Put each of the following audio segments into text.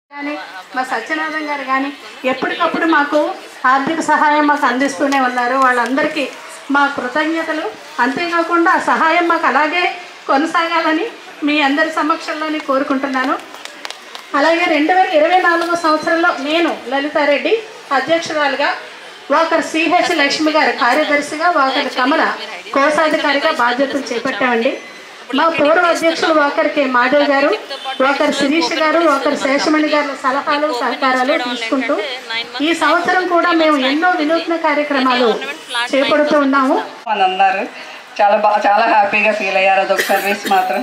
కానీ మా సత్యనారాయణ గారు కానీ ఎప్పటికప్పుడు మాకు ఆర్థిక సహాయం మాకు అందిస్తూనే ఉన్నారు వాళ్ళందరికీ మా కృతజ్ఞతలు అంతేకాకుండా ఆ సహాయం మాకు అలాగే కొనసాగాలని మీ అందరి సమక్షంలోని కోరుకుంటున్నాను అలాగే రెండు వేల ఇరవై నాలుగో సంవత్సరంలో నేను లలితారెడ్డి అధ్యక్షురాలుగా ఒకరు సిహెచ్ లక్ష్మి గారు కార్యదర్శిగా ఒకరు కమల కోశాధికారిగా బాధ్యతలు చేపట్టామండి మా పూర్వ అధ్యక్షులు ఒకరికి మాధవ్ గారు ఒకరు శిరీష్ గారు ఒకరు శేషమణి గారి సలహాలు సహకారాలు తీసుకుంటూ ఈ సంవత్సరం కూడా మేము ఎన్నో వినూత్న కార్యక్రమాలు చేపడుతూ ఉన్నాము అని అన్నారు చాలా బా చాలా హ్యాపీగా ఫీల్ అయ్యారు అదొక సర్వీస్ మాత్రం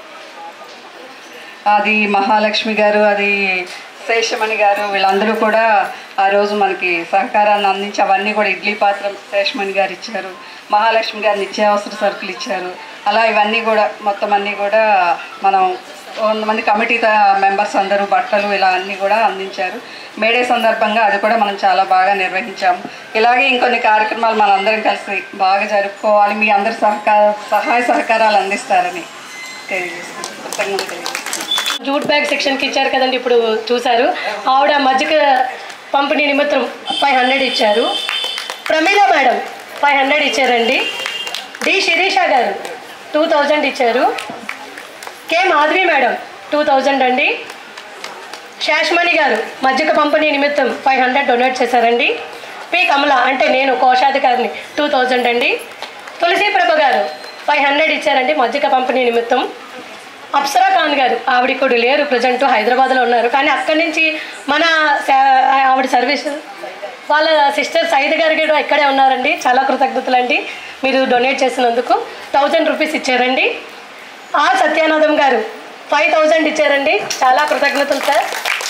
అది మహాలక్ష్మి గారు అది శేషమణి గారు వీళ్ళందరూ కూడా ఆ రోజు మనకి సహకారాన్ని అందించి అవన్నీ కూడా ఇడ్లీ పాత్ర శేషమణి గారు ఇచ్చారు మహాలక్ష్మి గారు నిత్యావసర సరుకులు ఇచ్చారు అలా ఇవన్నీ కూడా మొత్తం అన్నీ కూడా మనం కొంతమంది కమిటీ మెంబర్స్ అందరూ బట్టలు ఇలా అన్నీ కూడా అందించారు మేడే సందర్భంగా అది కూడా మనం చాలా బాగా నిర్వహించాము ఇలాగే ఇంకొన్ని కార్యక్రమాలు మనం అందరం కలిసి బాగా జరుపుకోవాలి మీ అందరి సహకార సహాయ సహకారాలు అందిస్తారని తెలియజేస్తున్నాను కృతజ్ఞతలు తెలియజేస్తున్నాను జూట్ బ్యాగ్ సెక్షన్కి ఇచ్చారు కదండి ఇప్పుడు చూశారు ఆవిడ మజ్జిగ పంపిణీ నిమిత్తం ఫైవ్ హండ్రెడ్ ఇచ్చారు ప్రమీల మేడం ఫైవ్ హండ్రెడ్ ఇచ్చారండి డి శిరీష గారు టూ థౌజండ్ ఇచ్చారు K Madhavi madam two thousand అండి శాశ్మణి గారు మజ్జిగ పంపిణీ నిమిత్తం ఫైవ్ హండ్రెడ్ డొనేట్ చేశారండి పి కమల అంటే నేను కోశాధికారిని టూ థౌజండ్ అండి తులసి ప్రభ గారు ఫైవ్ హండ్రెడ్ ఇచ్చారండి మజ్జిగ పంపిణీ నిమిత్తం అప్సరా ఖాన్ గారు ఆవిడ ఇప్పుడు లేరు ప్రజెంట్ హైదరాబాద్లో ఉన్నారు కానీ అక్కడి నుంచి మన సా- ఆవిడ సర్వీస్ వాళ్ళ సిస్టర్ సైద్ గారు కూడా ఇక్కడే ఉన్నారండి చాలా కృతజ్ఞతలు అండి మీరు డొనేట్ చేసినందుకు థౌజండ్ రూపీస్ ఇచ్చారండి ఆర్ సత్యానందం గారు ఫైవ్ థౌజండ్ ఇచ్చారండి చాలా కృతజ్ఞతలు సార్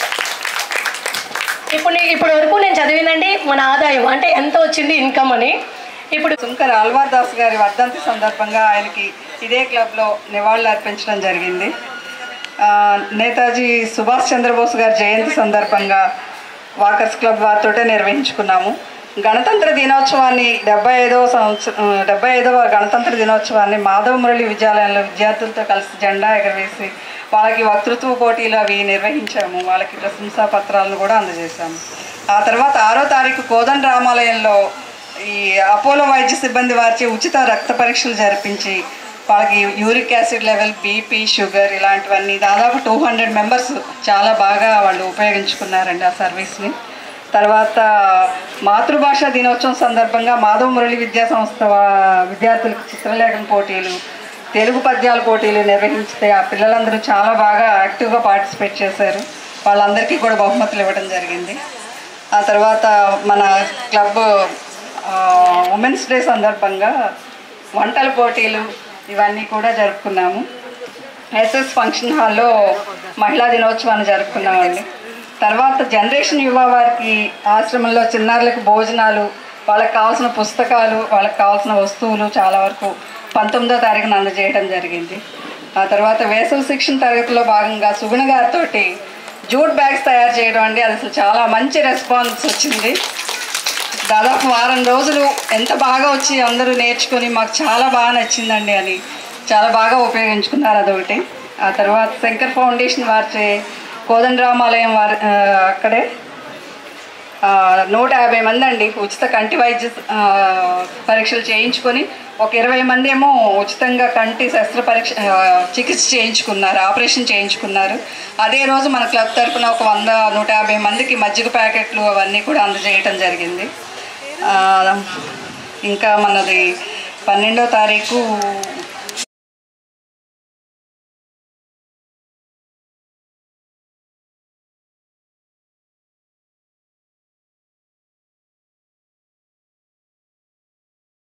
ఇప్పుడు నీ- ఇప్పుడు వరకు నేను చదివిందండి మన ఆదాయం అంటే ఎంత వచ్చింది ఇన్కమ్ అని ఇప్పుడు సుంకర్ ఆల్వార్ దాస్ గారి వర్ధంతి సందర్భంగా ఆయనకి ఇదే క్లబ్లో నివాళులు అర్పించడం జరిగింది ఆ, నేతాజీ సుభాష్ చంద్రబోస్ గారి జయంతి సందర్భంగా వాకర్స్ క్లబ్ వారితోటే నిర్వహించుకున్నాము గణతంత్ర దినోత్సవాన్ని డెబ్బై ఐదవ సంవత్సరం డెబ్బై ఐదవ గణతంత్ర దినోత్సవాన్ని మాధవ మురళి విద్యాలయంలో విద్యార్థులతో కలిసి జెండా ఎగరవేసి వాళ్ళకి వక్తృత్వ పోటీలు అవి నిర్వహించాము వాళ్ళకి ప్రశంసా పత్రాలను కూడా అందజేశాము ఆ తర్వాత ఆరో తారీఖు కోదండ రామాలయంలో ఈ అపోలో వైద్య సిబ్బంది వారిచే ఉచిత రక్త పరీక్షలు జరిపించి వాళ్ళకి uric acid level BP sugar ఇలాంటివన్నీ దాదాపు టూ హండ్రెడ్ మెంబర్స్ చాలా బాగా వాళ్ళు ఉపయోగించుకున్నారండి ఆ సర్వీస్ని తర్వాత మాతృభాష దినోత్సవం సందర్భంగా మాధవ మురళి విద్యా సంస్థ వా- విద్యార్థులకు చిత్రలేఖన పోటీలు తెలుగు పద్యాల పోటీలు నిర్వహించితే ఆ పిల్లలందరూ చాలా బాగా యాక్టివ్గా పార్టిసిపేట్ చేశారు వాళ్ళందరికీ కూడా బహుమతులు ఇవ్వడం జరిగింది ఆ తర్వాత మన క్లబ్ ఉమెన్స్ డే సందర్భంగా వంటల పోటీలు ఇవన్నీ కూడా జరుపుకున్నాము ఎస్ఎస్ ఫంక్షన్ హాల్లో మహిళా దినోత్సవాన్ని జరుపుకున్నామండి తర్వాత జనరేషన్ యువ వారికి ఆశ్రమంలో చిన్నారులకు భోజనాలు వాళ్ళకి కావాల్సిన పుస్తకాలు వాళ్ళకి కావాల్సిన వస్తువులు చాలా వరకు పంతొమ్మిదో తారీఖున అందజేయడం జరిగింది ఆ తర్వాత వేసవి శిక్షణ తరగతిలో భాగంగా సుగుణ గారితో జూట్ బ్యాగ్స్ తయారు చేయడం అండి అది అసలు చాలా మంచి రెస్పాన్స్ వచ్చింది దాదాపు వారం రోజులు ఎంత బాగా వచ్చి అందరూ నేర్చుకొని మాకు చాలా బాగా నచ్చిందండి అని చాలా బాగా ఉపయోగించుకున్నారు అదొకటి ఆ తర్వాత శంకర్ ఫౌండేషన్ వారిచే కోదండరామాలయం వారి ఆ, అక్కడే ఆ, నూట యాభై మంది అండి ఉచిత కంటి వైద్య ఆ, పరీక్షలు చేయించుకొని ఒక ఇరవై మంది ఏమో ఉచితంగా కంటి శస్త్ర పరీక్ష ఆ, చికిత్స చేయించుకున్నారు ఆపరేషన్ చేయించుకున్నారు అదే రోజు మన క్లబ్ తరపున ఒక వంద నూట యాభై మందికి మజ్జిగ ప్యాకెట్లు అవన్నీ కూడా అందజేయటం జరిగింది ఆ, ఇంకా మనది పన్నెండో తారీఖు